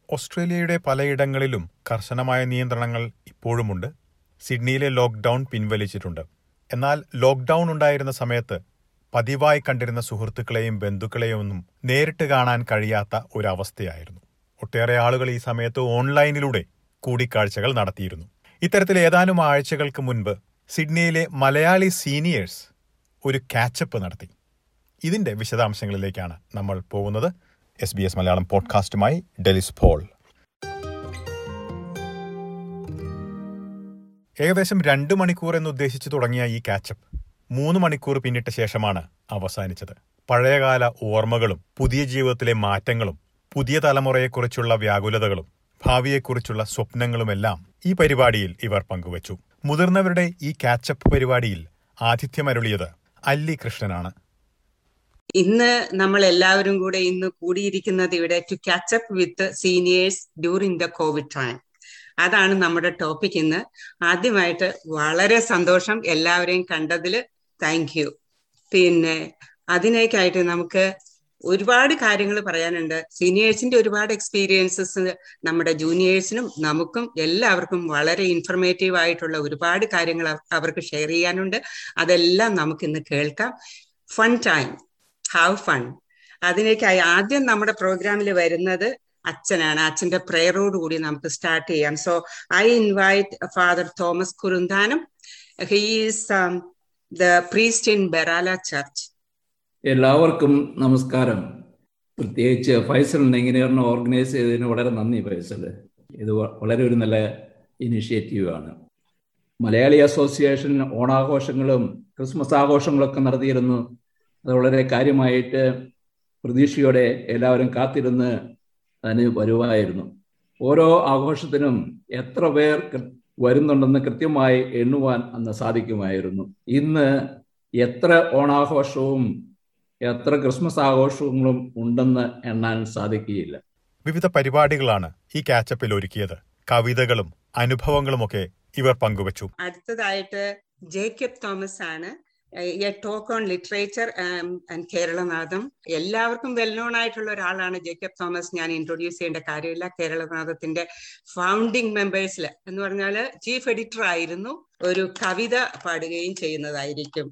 ഓസ്ട്രേലിയയുടെ പലയിടങ്ങളിലും കർശനമായ നിയന്ത്രണങ്ങൾ ഇപ്പോഴുമുണ്ട് സിഡ്നിയിലെ ലോക്ക്ഡൌൺ പിൻവലിച്ചിട്ടുണ്ട് എന്നാൽ ലോക്ക്ഡൌൺ ഉണ്ടായിരുന്ന സമയത്ത് പതിവായി കണ്ടിരുന്ന സുഹൃത്തുക്കളെയും ബന്ധുക്കളെയും ഒന്നും നേരിട്ട് കാണാൻ കഴിയാത്ത ഒരവസ്ഥയായിരുന്നു ഒട്ടേറെ ആളുകൾ ഈ സമയത്ത് ഓൺലൈനിലൂടെ കൂടിക്കാഴ്ചകൾ നടത്തിയിരുന്നു ഇത്തരത്തിൽ ഏതാനും ആഴ്ചകൾക്ക് മുൻപ് സിഡ്നിയിലെ മലയാളി സീനിയേഴ്സ് ഒരു കാച്ചപ്പ് നടത്തി ഇതിന്റെ വിശദാംശങ്ങളിലേക്കാണ് നമ്മൾ പോകുന്നത് എസ് ബി എസ് മലയാളം പോഡ്കാസ്റ്റുമായി ഡെലിസ് പോൾ ഏകദേശം രണ്ട് മണിക്കൂർ എന്ന് ഉദ്ദേശിച്ചു തുടങ്ങിയ ഈ കാച്ചപ്പ് മൂന്ന് മണിക്കൂർ പിന്നിട്ട ശേഷമാണ് അവസാനിച്ചത് പഴയകാല ഓർമ്മകളും പുതിയ ജീവിതത്തിലെ മാറ്റങ്ങളും പുതിയ തലമുറയെക്കുറിച്ചുള്ള വ്യാകുലതകളും ഭാവിയെക്കുറിച്ചുള്ള സ്വപ്നങ്ങളുമെല്ലാം ഈ പരിപാടിയിൽ ഇവർ പങ്കുവച്ചു മുതിർന്നവരുടെ ഈ കാച്ചപ്പ് പരിപാടിയിൽ ആതിഥ്യമരുളിയത് അല്ലി കൃഷ്ണനാണ് ഇന്ന് നമ്മൾ എല്ലാവരും കൂടെ ഇന്ന് കൂടിയിരിക്കുന്നത് ഇവിടെ to catch up with seniors during the Covid time അതാണ് നമ്മുടെ ടോപ്പിക് ഇന്ന് ആദ്യമായിട്ട് വളരെ സന്തോഷം എല്ലാവരെയും കണ്ടതിൽ താങ്ക് യു പിന്നെ അതിനേക്കായിട്ട് നമുക്ക് ഒരുപാട് കാര്യങ്ങൾ പറയാനുണ്ട് സീനിയേഴ്സിന്റെ ഒരുപാട് എക്സ്പീരിയൻസസ് നമ്മുടെ ജൂനിയേഴ്സിനും നമുക്കും എല്ലാവർക്കും വളരെ ഇൻഫർമേറ്റീവ് ആയിട്ടുള്ള ഒരുപാട് കാര്യങ്ങൾ അവർക്ക് ഷെയർ ചെയ്യാനുണ്ട് അതെല്ലാം നമുക്ക് ഇന്ന് കേൾക്കാം ഫൺ ടൈം ഹാവ് ഫൺ അതിനേക്കായി ആദ്യം നമ്മുടെ പ്രോഗ്രാമിൽ വരുന്നത് അച്ഛനാണ് അച്ഛന്റെ പ്രേയറോട് കൂടി നമുക്ക് സ്റ്റാർട്ട് ചെയ്യാം so I invite father Thomas Kurunthanam he's the priest in Berala church എല്ലാവർക്കും നമസ്കാരം പ്രത്യേകിച്ച് ഫൈസലിന് ഇങ്ങനെയൊരെണ്ണം ഓർഗനൈസ് ചെയ്തതിന് വളരെ നന്ദി ഫൈസൽ ഇത് വളരെ ഒരു നല്ല ഇനിഷ്യേറ്റീവാണ് മലയാളി അസോസിയേഷൻ ഓണാഘോഷങ്ങളും ക്രിസ്മസ് ആഘോഷങ്ങളൊക്കെ നടത്തിയിരുന്നു അത് വളരെ കാര്യമായിട്ട് പ്രതീക്ഷയോടെ എല്ലാവരും കാത്തിരുന്ന് അതിന് വരുമായിരുന്നു ഓരോ ആഘോഷത്തിനും എത്ര പേർ വരുന്നുണ്ടെന്ന് കൃത്യമായി എണ്ണുവാൻ അന്ന് സാധിക്കുമായിരുന്നു ഇന്ന് എത്ര ഓണാഘോഷവും എത്ര ക്രിസ്മസ് ആഘോഷങ്ങളും ഉണ്ടെന്ന് എണ്ണാൻ സാധിക്കുകയില്ല വിവിധ പരിപാടികളാണ് ഈ കാച്ചപ്പിൽ ഒരുക്കിയത് കവിതകളും അനുഭവങ്ങളുമൊക്കെ ഇവർ പങ്കുവച്ചു അടുത്തതായിട്ട് ജേക്കബ് തോമസ് ആണ് a talk on literature and Keralanatham എല്ലാവർക്കും വെൽ നോൺ ആയിട്ടുള്ള ഒരാളാണ് ജേക്കബ് തോമസ് ഞാൻ ഇൻട്രൊഡ്യൂസ് ചെയ്യേണ്ട കാര്യമില്ല കേരളനാഥത്തിന്റെ ഫൗണ്ടിങ് മെമ്പേഴ്സിൽ എന്ന് പറഞ്ഞാൽ ചീഫ് എഡിറ്റർ ആയിരുന്നു ഒരു കവിത പാടുകയും ചെയ്യുന്നതായിരിക്കും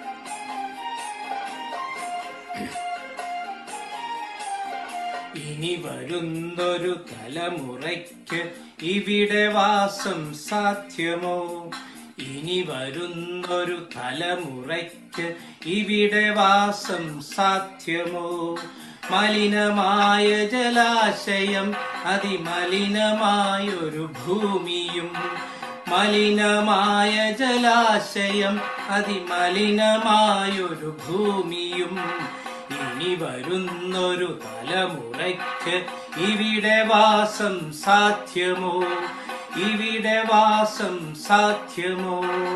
ഇനി വരുന്നൊരു തലമുറയ്ക്ക് ഇവിടെ വാസം സാധ്യമോ ഇനി വരുന്നൊരു തലമുറയ്ക്ക് ഇവിടെ വാസം സാധ്യമോ മലിനമായ ജലാശയം അതിമലിനമായൊരു ഭൂമിയും മലിനമായ ജലാശയം അതിമലിനമായൊരു ഭൂമിയും ഇനി വരുന്നൊരു തലമുറയ്ക്ക് ഇവിടെ വാസം സാധ്യമോ ഇവിടെ വാസം സാധ്യമോ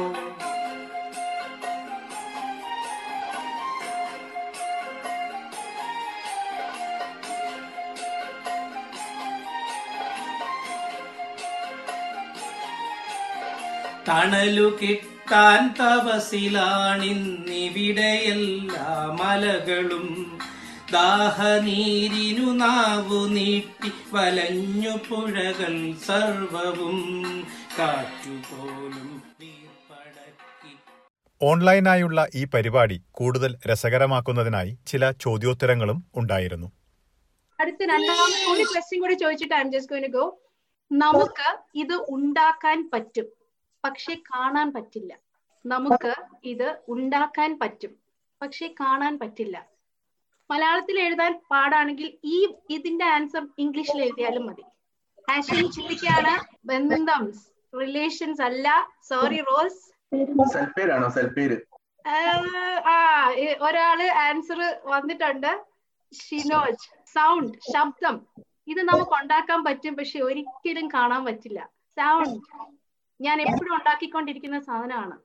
തണലു കിട്ടാൻ തപസിലാണിന്നിവിടെ എല്ലാ മലകളും ദാഹനീരിനു നാവു നീട്ടി വലഞ്ഞു പുഴകൾ സർവവും കാറ്റുപോലും വീർപ്പടക്കി ഓൺലൈനായുള്ള ഈ പരിപാടി കൂടുതൽ രസകരമാക്കുന്നതിനായി ചില ചോദ്യോത്തരങ്ങളും ഉണ്ടായിരുന്നു അടുത്ത രണ്ടാമത്തെ ഒരു ക്വസ്റ്റ്യൻ കൂടി ചോദിച്ചിട്ട് ഐ ജസ്റ്റ് ഗോയിൻ ഗോ നമുക്ക് ഇത് ഉണ്ടാക്കാൻ പറ്റും പക്ഷെ കാണാൻ പറ്റില്ല നമുക്ക് ഇത് ഉണ്ടാക്കാൻ പറ്റും പക്ഷെ കാണാൻ പറ്റില്ല മലയാളത്തിൽ എഴുതാൻ പാടാണെങ്കിൽ ഈ ഇതിന്റെ ആൻസർ ഇംഗ്ലീഷിൽ എഴുതിയാലും മതി ആഷൻ ചിന്തിക്കാണ് ബന്ധം റിലേഷൻസ് അല്ല സോറി റോസ് സെൽഫേരാണോ സെൽഫേര് ആ ഒരാള് ആൻസർ വന്നിട്ടുണ്ട് ഷിനോജ് സൗണ്ട് ശബ്ദം ഇത് നമുക്ക് ഉണ്ടാക്കാൻ പറ്റും പക്ഷെ ഒരിക്കലും കാണാൻ പറ്റില്ല സൗണ്ട് ഞാൻ എപ്പോഴും ഉണ്ടാക്കിക്കൊണ്ടിരിക്കുന്ന സാധനമാണ്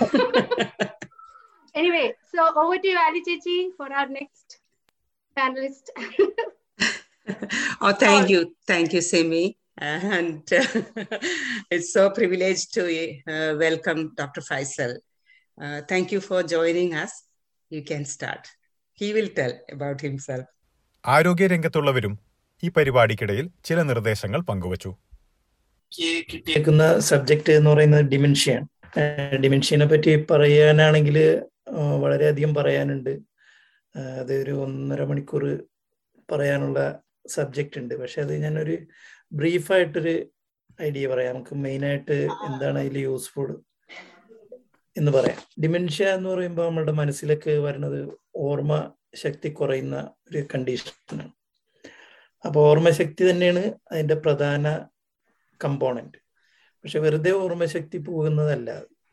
anyway so over to Valli ചേച്ചി for our next panelist oh thank you thank you simi and uh, it's so privileged to uh, welcome dr faisal uh, thank you for joining us you can start he will tell about himself ആരോഗ്യരംഗത്തുള്ളവരും ഈ പരിപാടിക്കിടയിൽ ചില നിർദ്ദേശങ്ങൾ പങ്കുവച്ചു എനിക്ക് കിട്ടിയേക്കുന്ന subject എന്ന് പറയുന്നത് ഡിമെൻഷ്യയാണ് ഡിമെൻഷ്യനെ പറ്റി പറയാനാണെങ്കിൽ വളരെയധികം പറയാനുണ്ട് ആ, അത് ഒരു ഒന്നര മണിക്കൂർ പറയാനുള്ള സബ്ജക്റ്റ് ഉണ്ട് പക്ഷെ അത് ഞാനൊരു ബ്രീഫായിട്ടൊരു ഐഡിയ പറയാം നമുക്ക് മെയിനായിട്ട് എന്താണ് അതിൽ യൂസ്ഫുൾ എന്ന് പറയാം ഡിമെൻഷ്യ എന്ന് പറയുമ്പോൾ നമ്മളുടെ മനസ്സിലേക്ക് വരുന്നത് ഓർമ്മ ശക്തി കുറയുന്ന ഒരു കണ്ടീഷനാണ് അപ്പോൾ ഓർമ്മശക്തി തന്നെയാണ് അതിന്റെ പ്രധാന കമ്പോണന്റ് പക്ഷെ വെറുതെ ഓർമ്മശക്തി പോകുന്നതല്ല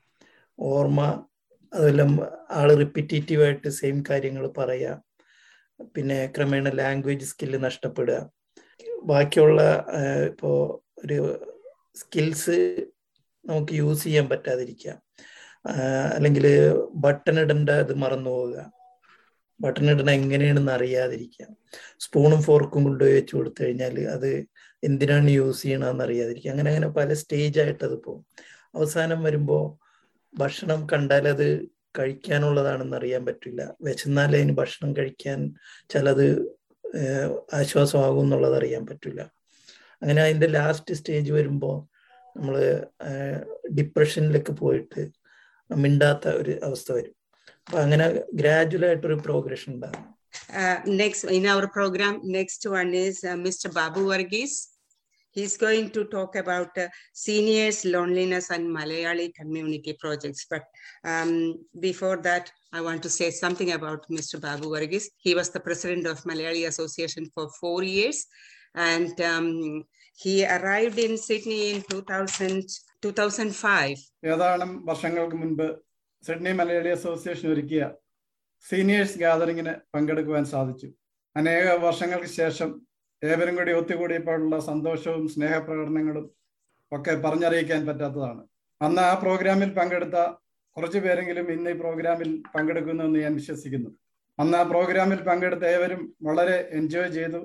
ഓർമ്മ അതെല്ലാം ആള് റിപ്പീറ്റേറ്റീവ് ആയിട്ട് സെയിം കാര്യങ്ങൾ പറയാ പിന്നെ ക്രമേണ ലാംഗ്വേജ് സ്കില്ല് നഷ്ടപ്പെടുക ബാക്കിയുള്ള ആഹ്, ഇപ്പോ ഒരു സ്കിൽസ് നമുക്ക് യൂസ് ചെയ്യാൻ പറ്റാതിരിക്കുക അല്ലെങ്കിൽ ബട്ടൺ ഇടേണ്ട ഇത് മറന്നു പോവുക ബട്ടൺ ഇടണ എങ്ങനെയാണെന്ന് അറിയാതിരിക്കുക സ്പൂണും ഫോർക്കും കൊണ്ടുപോയി വെച്ച് കൊടുത്തു കഴിഞ്ഞാൽ അത് എന്തിനാണ് യൂസ് ചെയ്യണമെന്ന് അറിയാതിരിക്കുക അങ്ങനെ അങ്ങനെ പല സ്റ്റേജ് ആയിട്ട് അത് പോകും അവസാനം വരുമ്പോൾ ഭക്ഷണം കണ്ടാൽ അത് കഴിക്കാനുള്ളതാണെന്ന് അറിയാൻ പറ്റില്ല വിശന്നാൽ അതിന് ഭക്ഷണം കഴിക്കാൻ ചിലത് ഏഹ്, ആശ്വാസമാകും എന്നുള്ളത് അറിയാൻ പറ്റില്ല അങ്ങനെ അതിന്റെ ലാസ്റ്റ് സ്റ്റേജ് വരുമ്പോൾ നമ്മൾ ഡിപ്രഷനിലേക്ക് പോയിട്ട് മിണ്ടാത്ത ഒരു അവസ്ഥ വരും അപ്പൊ അങ്ങനെ ഗ്രാജുവൽ ആയിട്ടൊരു പ്രോഗ്രഷൻ ഉണ്ടാകും Uh, next in our program, next one is uh, Mr. Babu Varghese. He's going to talk about uh, seniors, loneliness, and Malayali community projects. But um, before that, I want to say something about Mr. Babu Varghese. He was the president of Malayali Association for four years, and um, he arrived in Sydney in 2000, 2005. ഏതാനും വർഷങ്ങൾക്ക് മുൻപ് Sydney Malayali association ഒരുക്കിയ seniors ഗാദറിങ്ങിന് പങ്കെടുക്കുവാൻ സാധിച്ചു അനേക വർഷങ്ങൾക്ക് ശേഷം ഏവരും കൂടി ഒത്തുകൂടിയപ്പോഴുള്ള സന്തോഷവും സ്നേഹപ്രകടനങ്ങളും ഒക്കെ പറഞ്ഞറിയിക്കാൻ പറ്റാത്തതാണ് അന്ന് ആ പ്രോഗ്രാമിൽ പങ്കെടുത്ത കുറച്ചു പേരെങ്കിലും ഇന്ന് ഈ പ്രോഗ്രാമിൽ പങ്കെടുക്കുന്നുവെന്ന് ഞാൻ വിശ്വസിക്കുന്നു അന്ന് ആ പ്രോഗ്രാമിൽ പങ്കെടുത്ത ഏവരും വളരെ എൻജോയ് ചെയ്തു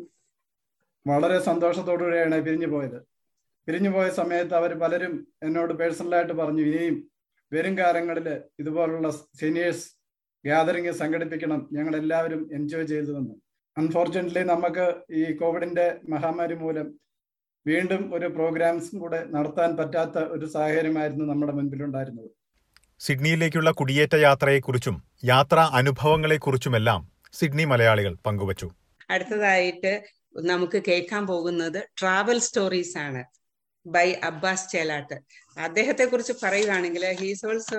വളരെ സന്തോഷത്തോടുകൂടിയാണ് പിരിഞ്ഞു പോയത് പിരിഞ്ഞു പോയ സമയത്ത് അവർ പലരും എന്നോട് പേഴ്സണലായിട്ട് പറഞ്ഞു ഇനിയും വരും കാലങ്ങളിൽ ഇതുപോലുള്ള സീനിയേഴ്സ് ഗ്യാതറിങ് സംഘടിപ്പിക്കണം ഞങ്ങൾ എല്ലാവരും എൻജോയ് ചെയ്തുവെന്ന് അൺഫോർച്ചുനേറ്റ്ലി നമുക്ക് ഈ കോവിഡിന്റെ മഹാമാരി മൂലം വീണ്ടും ഒരു പ്രോഗ്രാംസും കൂടെ നടത്താൻ പറ്റാത്ത ഒരു സാഹചര്യമായിരുന്നു നമ്മുടെ മുൻപിലുണ്ടായിരുന്നത് സിഡ്നിയിലേക്കുള്ള കുടിയേറ്റ യാത്രയെക്കുറിച്ചും യാത്രാ അനുഭവങ്ങളെക്കുറിച്ചുമെല്ലാം സിഡ്നി മലയാളികൾ പങ്കുവച്ചു അടുത്തതായിട്ട് നമുക്ക് കേൾക്കാൻ പോകുന്നത് ട്രാവൽ സ്റ്റോറീസ് ആണ് ബൈ അബ്ബാസ് ചേലാട്ട് അദ്ദേഹത്തെ കുറിച്ച് പറയുകയാണെങ്കിൽ he's also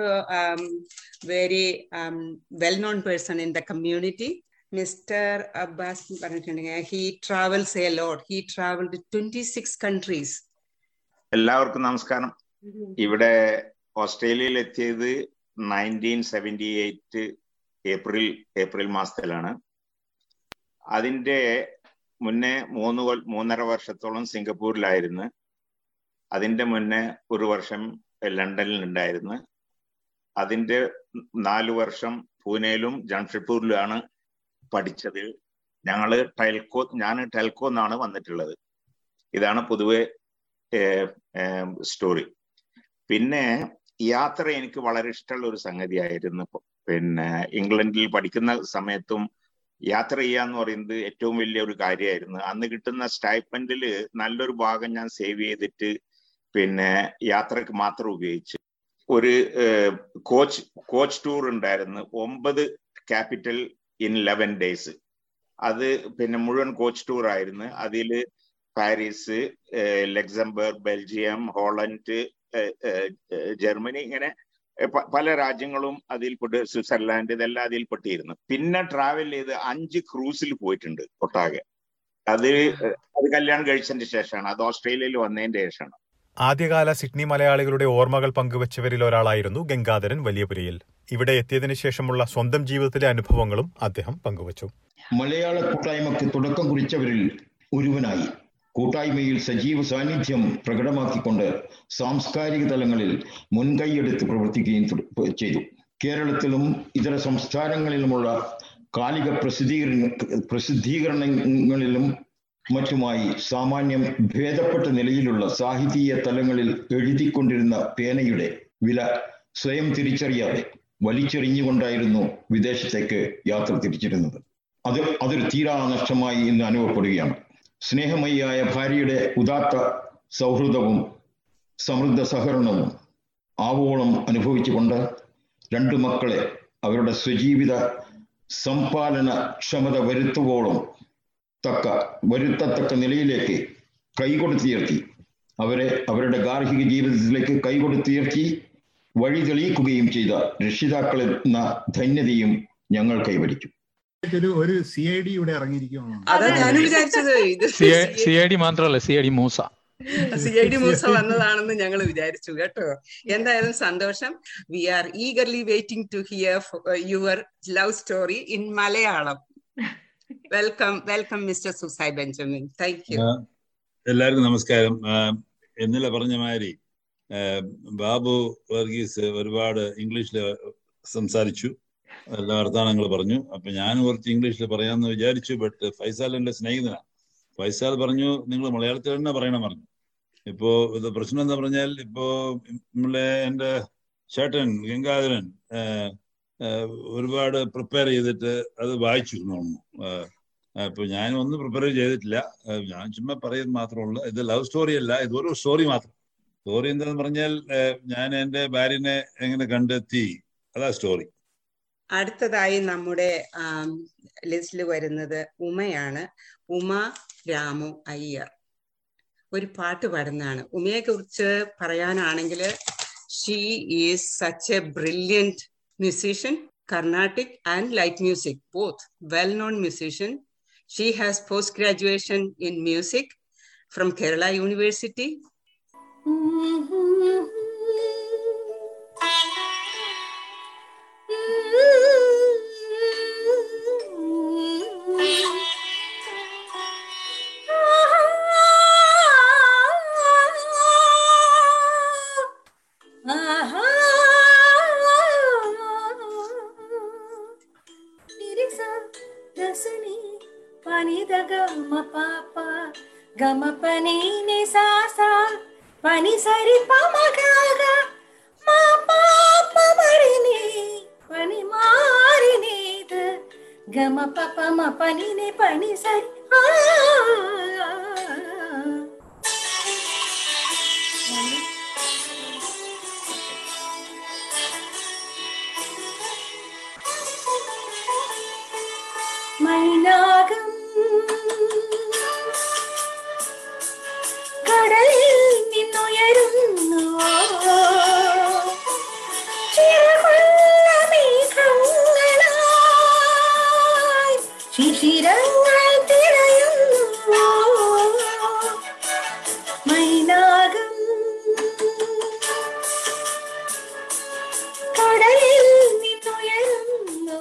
very well known person in the community mister Abbas പറഞ്ഞിട്ടുണ്ടെങ്കിൽ he travels a lot he travelled twenty six countries എല്ലാവർക്കും നമസ്കാരം ഇവിടെ ഓസ്ട്രേലിയയിൽ എത്തിയത് nineteen seventy eight April April മാസത്തിലാണ് അതിന്റെ മുന്നേ മൂന്ന് കൊൽ- മൂന്നര വർഷത്തോളം സിംഗപ്പൂരിലായിരുന്നു അതിന്റെ മുന്നേ ഒരു വർഷം ലണ്ടനിൽ ഉണ്ടായിരുന്നു അതിന്റെ നാല് വർഷം പൂനെയിലും ജംഷഡ്പൂരിലുമാണ് പഠിച്ചത് ഞങ്ങള് ടെൽക്കോ ഞാൻ ടെൽക്കോ എന്നാണ് വന്നിട്ടുള്ളത് ഇതാണ് പൊതുവെ സ്റ്റോറി പിന്നെ യാത്ര എനിക്ക് വളരെ ഇഷ്ടമുള്ള ഒരു സംഗതിയായിരുന്നു പിന്നെ ഇംഗ്ലണ്ടിൽ പഠിക്കുന്ന സമയത്തും യാത്ര ചെയ്യാന്ന് പറയുന്നത് ഏറ്റവും വലിയ ഒരു കാര്യമായിരുന്നു അന്ന് കിട്ടുന്ന സ്റ്റൈപ്പൻഡിൽ നല്ലൊരു ഭാഗം ഞാൻ സേവ് ചെയ്തിട്ട് പിന്നെ യാത്രക്ക് മാത്രം ഉപയോഗിച്ചു ഒരു കോച്ച് കോച്ച് ടൂർ ഉണ്ടായിരുന്നു ഒമ്പത് ക്യാപിറ്റൽ ഇൻ ലെവൻ ഡേയ്സ് അത് പിന്നെ മുഴുവൻ കോച്ച് ടൂർ ആയിരുന്നു അതിൽ Paris Luxembourg Belgium Holland Germany ഇങ്ങനെ പ- പല രാജ്യങ്ങളും അതിൽ പെട്ട് സ്വിറ്റ്സർലാൻഡ് ഇതെല്ലാം അതിൽ പെട്ടിരുന്നു പിന്നെ ട്രാവൽ ചെയ്ത് അഞ്ച് ക്രൂസിൽ പോയിട്ടുണ്ട് ഒട്ടാകെ അത് അത് കല്യാണം കഴിച്ചതിന്റെ ശേഷമാണ് അത് ഓസ്ട്രേലിയയിൽ വന്നതിന്റെ ശേഷമാണ് ആദ്യകാല സിഡ്നി മലയാളികളുടെ ഓർമ്മകൾ പങ്കുവച്ചവരിൽ ഒരാളായിരുന്നു ഗംഗാധരൻ വലിയപുരയിൽ ഇവിടെ എത്തിയതിനു ശേഷമുള്ള സ്വന്തം ജീവിതത്തിലെ അനുഭവങ്ങളും അദ്ദേഹം പങ്കുവച്ചു മലയാള കൂട്ടായ്മക്ക് തുടക്കം കുറിച്ചവരിൽ ഒരുവനായി കൂട്ടായ്മയിൽ സജീവ സാന്നിധ്യം പ്രകടമാക്കിക്കൊണ്ട് സാംസ്കാരിക തലങ്ങളിൽ മുൻകൈയെടുത്ത് പ്രവർത്തിക്കുകയും തുട- ചെയ്തു കേരളത്തിലും ഇതര സംസ്ഥാനങ്ങളിലുമുള്ള കാലിക പ്രസിദ്ധീകരണ പ്രസിദ്ധീകരണങ്ങളിലും മറ്റുമായി സാമാന്യം ഭേദപ്പെട്ട നിലയിലുള്ള സാഹിതീയ തലങ്ങളിൽ എഴുതിക്കൊണ്ടിരുന്ന പേനയുടെ വില സ്വയം തിരിച്ചറിയാതെ വലിച്ചെറിഞ്ഞുകൊണ്ടായിരുന്നു വിദേശത്തേക്ക് യാത്ര തിരിച്ചിരുന്നത് അത് അതൊരു തീരാ നഷ്ടമായി ഇന്ന് അനുഭവപ്പെടുകയാണ് സ്നേഹമയിയായ ഭാര്യയുടെ ഉദാത്ത സൗഹൃദവും സമൃദ്ധ സഹകരണവും ആവോളം അനുഭവിച്ചുകൊണ്ട് രണ്ടു മക്കളെ അവരുടെ സ്വജീവിത സമ്പാദന ക്ഷമത വരുത്തുവോളം തക്ക വരുത്തത്തക്ക നിലയിലേക്ക് കൈകൊടുത്തുയർത്തി അവരെ അവരുടെ ഗാർഹിക ജീവിതത്തിലേക്ക് കൈകൊടുത്തുയർത്തി വഴി തെളിയിക്കുകയും ചെയ്ത രക്ഷിതാക്കളെന്ന ധന്യതയും ഞങ്ങൾ കൈവരിച്ചു ഒരു ഒരു സി ഐ ഡി ഇവിടെ ഇറങ്ങിയിരിക്കുകയാണ് അതാ ഞാനും വിചാരിച്ചത് ഇത് സി ഐ ഡി മാത്രമല്ല C I D Moosa C I D Moosa വന്നതാണെന്ന് ഞങ്ങൾ വിചാരിച്ചു കേട്ടോ എന്തായാലും സന്തോഷം we are eagerly waiting to hear your love story in Malayalam welcome welcome mister Susai Benjamin thank you എല്ലാവർക്കും നമസ്കാരം ആ, ഇന്നലെ പറഞ്ഞ മാതിരി ആ, ബാബു വർഗീസ് ഒരുപാട് ഇംഗ്ലീഷിൽ സംസാരിച്ചു എല്ലാ വർത്താനങ്ങൾ പറഞ്ഞു അപ്പൊ ഞാൻ കുറച്ച് ഇംഗ്ലീഷിൽ പറയാമെന്ന് വിചാരിച്ചു ബട്ട് ഫൈസാൽ എന്റെ സ്നേഹിതനാണ് ഫൈസാൽ പറഞ്ഞു നിങ്ങൾ മലയാളത്തിൽ തന്നെ പറയണം പറഞ്ഞു ഇപ്പോ ഇത് പ്രശ്നം എന്താ പറഞ്ഞാൽ ഇപ്പോ നമ്മളെ എന്റെ ചേട്ടൻ ഗംഗാധരൻ ആ, ആ, ഒരുപാട് പ്രിപ്പയർ ചെയ്തിട്ട് അത് വായിച്ചു എന്ന് തോന്നുന്നു ആ, അപ്പൊ ഞാൻ ഒന്നും പ്രിപ്പയർ ചെയ്തിട്ടില്ല ആ, ഞാൻ ചുമ്മാ പറയുന്നത് മാത്രമുള്ള ഇത് ലവ് സ്റ്റോറി അല്ല ഇത് ഒരു സ്റ്റോറി മാത്രം സ്റ്റോറി എന്താന്ന് പറഞ്ഞാൽ ആ, ഞാൻ എന്റെ ഭാര്യനെ എങ്ങനെ കണ്ടെത്തി അതാ സ്റ്റോറി അടുത്തതായി നമ്മുടെ ലിസ്റ്റിൽ വരുന്നത് ഉമയാണ് ഉമ രാമു അയ്യർ ഒരു പാട്ട് പാടുന്നതാണ് ഉമയെ കുറിച്ച് പറയാനാണെങ്കിൽ she is such a brilliant musician Carnatic and light music both well known musician she has post graduation in music from Kerala university గమ పని ని సా సా పని సరి పమ గా గా మా పాప మరి ని పని మారి ని ద గమ పప మ పని ని పని సరి ఆ മൈനാകം കടലിൽ നിന്നുയരുന്നു ചിറകുള്ള മേഘങ്ങളായി ശിശിരങ്ങൾ തിരയുന്നു മൈനാകം കടലിൽ നിന്നുയരുന്നു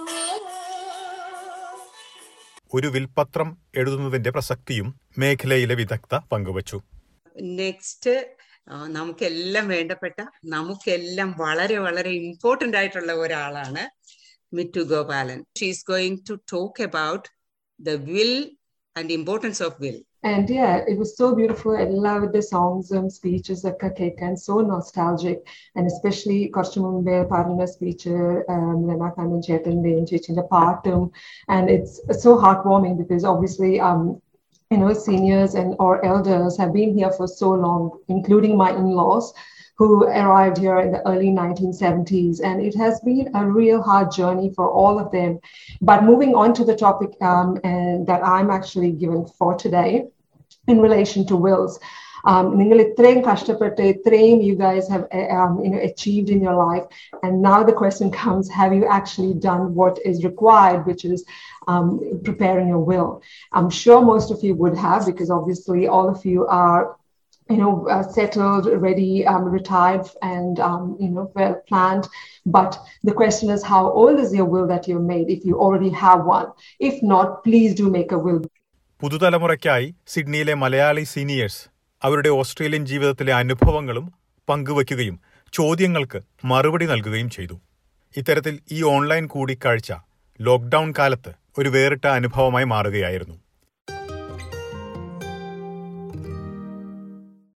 ഒരു വിൽപത്രം എഴുതുന്നതിന്റെ പ്രസക്തിയും മേഖലയിലെ വിദഗ്ധ പങ്കുവച്ചു നെക്സ്റ്റ് നമുക്കെല്ലാം വേണ്ടപ്പെട്ട നമുക്കെല്ലാം വളരെ വളരെ ഇമ്പോർട്ടന്റ് ആയിട്ടുള്ള ഒരാളാണ് Mittu Gopalan she's going to talk about the will and importance of will And yeah, it was so beautiful. I loved the songs and speeches that Kakeka and so nostalgic. And especially Koshtumumbe Parina speech, um, Lenakandan Chetande and Chichinda Partum. And it's so heartwarming because obviously, um, you know, seniors and or elders have been here for so long, including my in-laws who arrived here in the early 1970s. And it has been a real hard journey for all of them. But moving on to the topic um, and that I'm actually given for today in relation to wills. Um, നിങ്ങൾ ഇത്രയും കഷ്ടപ്പെട്ട് ഇത്രയും you guys have uh, um, you know, achieved in your life and now the question comes have you actually done what is required which is um, preparing your will i'm sure most of you would have because obviously all of you are you know, uh, settled, ready, um, retired, and um, you know, well planned. But the question is, how old is your will that you've made? If you already have one, if not, please do make a will. പുതുതലമുറയ്ക്കായി സിഡ്നിയിലെ മലയാളി സീനിയേഴ്സ് അവരുടെ Australian ജീവിതത്തിലെ അനുഭവങ്ങളും പങ്കുവയ്ക്കുകയും ചോദ്യങ്ങൾക്ക് മറുപടി നൽകുകയും ചെയ്തു ഇത്തരത്തിൽ ഈ ഓൺലൈൻ കൂടിക്കാഴ്ച ലോക്ക്ഡൌൺ കാലത്ത് ഒരു വേറിട്ട അനുഭവമായി മാറുകയായിരുന്നു